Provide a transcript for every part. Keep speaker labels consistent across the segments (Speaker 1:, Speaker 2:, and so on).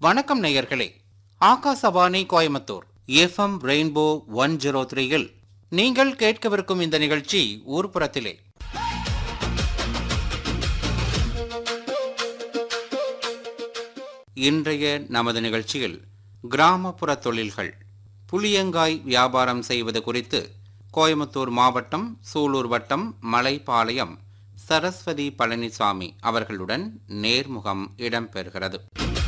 Speaker 1: வணக்கம் நேயர்களே Akashvani Coimbatore FM rainbow one zero த்ரீயில் நீங்கள் கேட்கவிருக்கும் இந்த நிகழ்ச்சி ஊர்ப்புறத்திலே இன்றைய நமது நிகழ்ச்சியில் கிராமப்புற தொழில்கள் புளியங்காய் வியாபாரம் செய்வது குறித்து கோயம்புத்தூர் மாவட்டம் சூலூர் வட்டம் மலைப்பாளையம் சரஸ்வதி பழனிசாமி அவர்களுடன் நேர்முகம் இடம்பெறுகிறது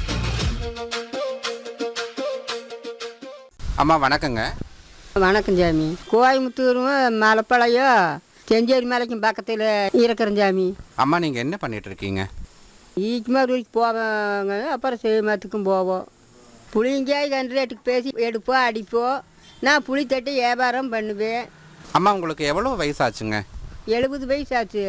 Speaker 1: அம்மா வணக்கங்க
Speaker 2: வணக்கம் சாமி கோயம்புத்தூரும் மலைப்பாளையம் செஞ்சேரி மலைக்கும் பக்கத்தில் இருக்கிறேன் சாமி
Speaker 1: அம்மா நீங்கள் என்ன பண்ணிட்டு இருக்கீங்க
Speaker 2: ஈக்குமார் வரைக்கும் போவாங்க அப்புறம் சேமத்துக்கும் போவோம் புளிங்காய் கன்று ரேட்டுக்கு பேசி எடுப்போம் அடிப்போம் நான் புளி தட்டி வியாபாரம் பண்ணுவேன்
Speaker 1: அம்மா உங்களுக்கு எவ்வளோ வயசாச்சுங்க
Speaker 2: எழுபது வயசு ஆச்சு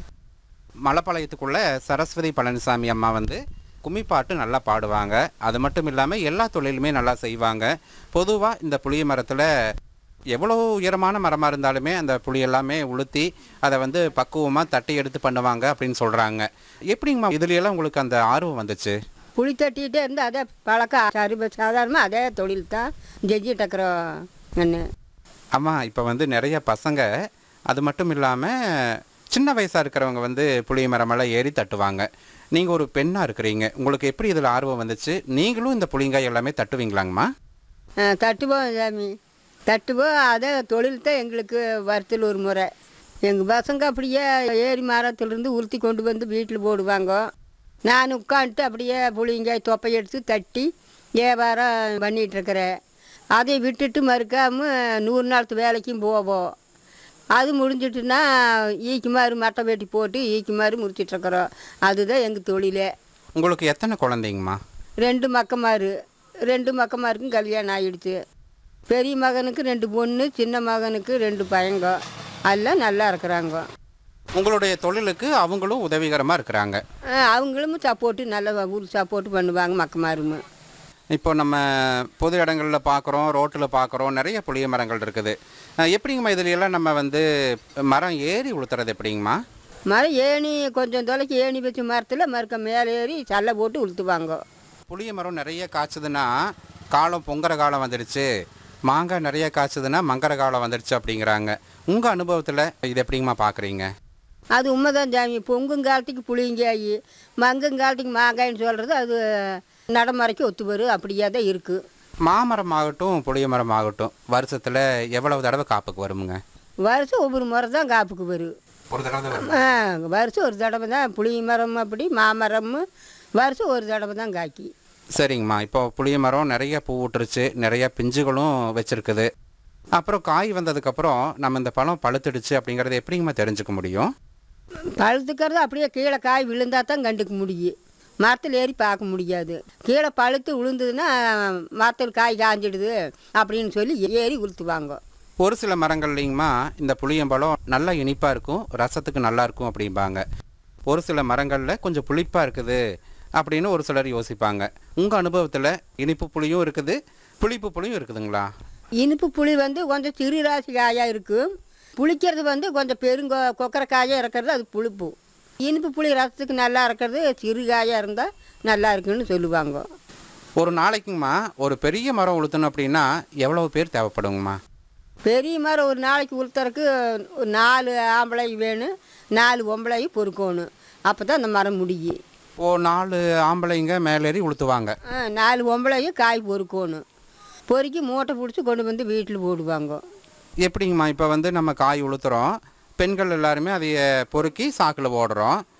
Speaker 1: மலைப்பாளையத்துக்குள்ள சரஸ்வதி பழனிசாமி அம்மா வந்து கும்மிப்பாட்டு நல்லா பாடுவாங்க அது மட்டும் இல்லாமல் எல்லா தொழிலுமே நல்லா செய்வாங்க பொதுவாக இந்த புளிய மரத்தில் எவ்வளோ உயரமான மரமாக இருந்தாலுமே அந்த புளி எல்லாமே உளுத்தி அதை வந்து பக்குவமாக தட்டி எடுத்து பண்ணுவாங்க அப்படின்னு சொல்கிறாங்க எப்படிங்கம்மா இதுலையெல்லாம் உங்களுக்கு அந்த ஆர்வம் வந்துச்சு
Speaker 2: புளி தட்டிகிட்டே இருந்து அதே பழக்கம் சரி சாதாரணமாக அதே தொழில் தான் செஞ்சுட்டு இருக்கிறோம் என்ன
Speaker 1: அம்மா இப்போ வந்து நிறைய பசங்க அது மட்டும் இல்லாமல் சின்ன வயசாக இருக்கிறவங்க வந்து புளிய மரமெல்லாம் ஏறி தட்டுவாங்க நீங்கள் ஒரு பெண்ணாக இருக்கிறீங்க உங்களுக்கு எப்படி இதில் ஆர்வம் வந்துச்சு நீங்களும் இந்த புளிங்காய் எல்லாமே தட்டுவீங்களாங்கம்மா
Speaker 2: ஆ, தட்டுவோம் சாமி தட்டுவோம் அதே தொழில் தான் எங்களுக்கு வருத்தில் ஒரு முறை எங்கள் பசங்க அப்படியே ஏரி மரத்துலேருந்து உருத்தி கொண்டு வந்து வீட்டில் போடுவாங்க நான் உட்காந்துட்டு அப்படியே புளிங்காய் தொப்பை எடுத்து தட்டி வியாபாரம் பண்ணிகிட்ருக்கிறேன் அதை விட்டுட்டு மறுக்காமல் நூறு நாளத்து வேலைக்கும் போவோம் அது முடிஞ்சிட்டுன்னா ஈக்கு மாதிரி மட்டை வெட்டி போட்டு ஈக்கு மாதிரி முடிச்சிட்ருக்குறோம் அதுதான் எங்கள் தொழிலே
Speaker 1: உங்களுக்கு எத்தனை குழந்தைங்கம்மா
Speaker 2: ரெண்டு மக்கமாரு ரெண்டு மக்கமாருக்கும் கல்யாணம் ஆகிடுச்சு பெரிய மகனுக்கு ரெண்டு பொண்ணு சின்ன மகனுக்கு ரெண்டு பையங்க எல்லாம் நல்லா இருக்கிறாங்க
Speaker 1: உங்களுடைய தொழிலுக்கு அவங்களும் உதவிகரமாக இருக்கிறாங்க
Speaker 2: அஹ் அவங்களும் சப்போர்ட்டு நல்ல ஊர் சப்போர்ட் பண்ணுவாங்க மக்கமாரும்
Speaker 1: இப்போ நம்ம பொது இடங்களில் பார்க்குறோம் ரோட்டில் பார்க்குறோம் நிறைய புளிய மரங்கள் இருக்குது அஹ் எப்படிங்கம்மா இதுலையெல்லாம் நம்ம வந்து மரம் ஏறி உளுத்துறது எப்படிங்கம்மா
Speaker 2: மரம் ஏணி கொஞ்சம் தொலைக்கு ஏணி வச்ச மரத்தில் மறுக்க மேலே ஏறி சல்லை போட்டு உளுத்துவாங்க
Speaker 1: புளிய மரம் நிறைய காய்ச்சதுன்னா காலம் பொங்குற காலம் வந்துடுச்சு மாங்காய் நிறைய காய்ச்சதுன்னா மங்கர காலம் வந்துடுச்சு அப்படிங்கிறாங்க உங்கள் அனுபவத்தில் இது எப்படிங்கம்மா பார்க்குறீங்க
Speaker 2: அது உண்மைதான் சாமி பொங்குங்காலத்துக்கு புளிங்காய் மங்குங்காலத்துக்கு மாங்காய்ன்னு சொல்கிறது அது நடைமுறைக்கு ஒத்து வரும் அப்படியே தான் இருக்குது
Speaker 1: மாமரம் ஆகட்டும் புளிய மரம் ஆகட்டும் வருஷத்தில் எவ்வளவு தடவை காப்புக்கு வருமுங்க
Speaker 2: வருஷம் ஒவ்வொரு முறை தான் காப்புக்கு வரும்
Speaker 1: ஒரு தடவை வரும்
Speaker 2: ஆ, வருஷம் ஒரு தடவை தான் புளி மரம் அப்படி மாமரம் வருஷம் ஒரு தடவை தான் காய்க்கி
Speaker 1: சரிங்கம்மா இப்போ புளிய மரம் நிறைய பூ விட்டுருச்சு நிறைய பிஞ்சுகளும் வச்சுருக்குது அப்புறம் காய் வந்ததுக்கப்புறம் நம்ம இந்த பழம் பழுத்துடுச்சு அப்படிங்கிறத எப்படிங்கம்மா தெரிஞ்சுக்க முடியும்
Speaker 2: பழுத்துக்கிறது அப்படியே கீழே காய் விழுந்தா தான் கண்டுக்க முடியும் மரத்தில் ஏறி பார்க்க முடியாது கீழே பழுத்து விழுந்ததுன்னா மரத்தில் காய் காஞ்சிடுது அப்படின்னு சொல்லி ஏறி உளுத்துவாங்க
Speaker 1: ஒரு சில மரங்கள்லைங்கம்மா இந்த புளியம்பழம் நல்லா இனிப்பாக இருக்கும் ரசத்துக்கு நல்லா இருக்கும் அப்படிம்பாங்க ஒரு சில மரங்களில் கொஞ்சம் புளிப்பாக இருக்குது அப்படின்னு ஒரு சிலர் யோசிப்பாங்க உங்கள் அனுபவத்தில் இனிப்பு புளியும் இருக்குது புளிப்பு புளியும் இருக்குதுங்களா
Speaker 2: இனிப்பு புளி வந்து கொஞ்சம் சிறு ராசி காயாக இருக்கும் புளிக்கிறது வந்து கொஞ்சம் பெருங்கொ கொக்கரை காயாக இருக்கிறது அது புளிப்பு இனிப்பு புளி ரசத்துக்கு நல்லா இருக்கிறது சிறு காயாக இருந்தால் நல்லா இருக்குன்னு சொல்லுவாங்க
Speaker 1: ஒரு நாளைக்குங்கம்மா ஒரு பெரிய மரம் உளுத்தணும் அப்படின்னா எவ்வளவு பேர் தேவைப்படுங்கம்மா
Speaker 2: பெரிய மரம் ஒரு நாளைக்கு உளுத்தறக்கு ஒரு நாலு ஆம்பளை வேணும் நாலு பொம்பளை பொறுக்கணும் அப்போ தான் அந்த மரம் முடியும்
Speaker 1: ஓ நாலு ஆம்பளைங்க மேலேறி உளுத்துவாங்க
Speaker 2: ஆ, நாலு பொம்பளையும் காய் பொறுக்கணும் பொறுக்கி மூட்டை பிடிச்சி கொண்டு வந்து வீட்டில் போடுவாங்க
Speaker 1: எப்படிங்கம்மா இப்போ வந்து நம்ம காய் உளுத்துறோம் பெண்கள் எல்லாருமே அதைய பொறுக்கி சாக்கில் போடுறோம்